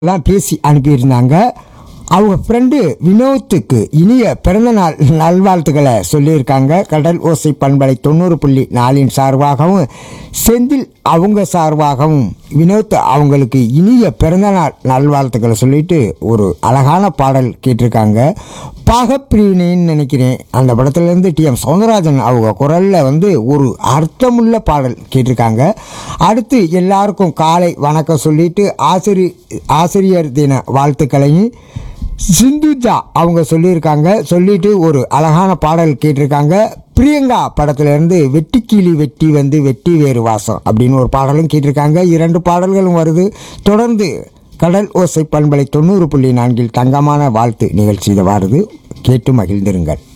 எல்லாம் பேசி அனுப்பியிருந்தாங்க அவங்க ஃப்ரெண்டு வினோத்துக்கு இனிய பிறந்தநாள் நல்வாழ்த்துக்களை சொல்லியிருக்காங்க கடல் ஓசை பண்பலை தொண்ணூறு புள்ளி நாலின் சார்பாகவும் செந்தில் அவங்க சார்பாகவும் வினோத் அவங்களுக்கு இனிய பிறந்தநாள் நல்வாழ்த்துக்களை சொல்லிட்டு ஒரு அழகான பாடல் கேட்டிருக்காங்க பாகப்பிரிவினைன்னு நினைக்கிறேன் அந்த படத்துலேருந்து டி எம் சௌந்தரராஜன் அவங்க குரலில் வந்து ஒரு அர்த்தமுள்ள பாடல் கேட்டிருக்காங்க அடுத்து எல்லாருக்கும் காலை வணக்கம் சொல்லிட்டு ஆசிரி ஆசிரியர் தின வாழ்த்துக்களையும் சிந்துஜா அவங்க சொல்லியிருக்காங்க சொல்லிட்டு ஒரு அழகான பாடல் கேட்டிருக்காங்க பிரியங்கா படத்துலேருந்து வெட்டி கிளி வெட்டி வந்து வெட்டி வேறு வாசம் அப்படின்னு ஒரு பாடலும் கேட்டிருக்காங்க இரண்டு பாடல்களும் வருது தொடர்ந்து கடல் ஓசை பண்பலை தொண்ணூறு புள்ளி நான்கில் தங்கமான வாழ்த்து நிகழ்ச்சி இது வருது கேட்டு மகிழ்ந்திருங்கள்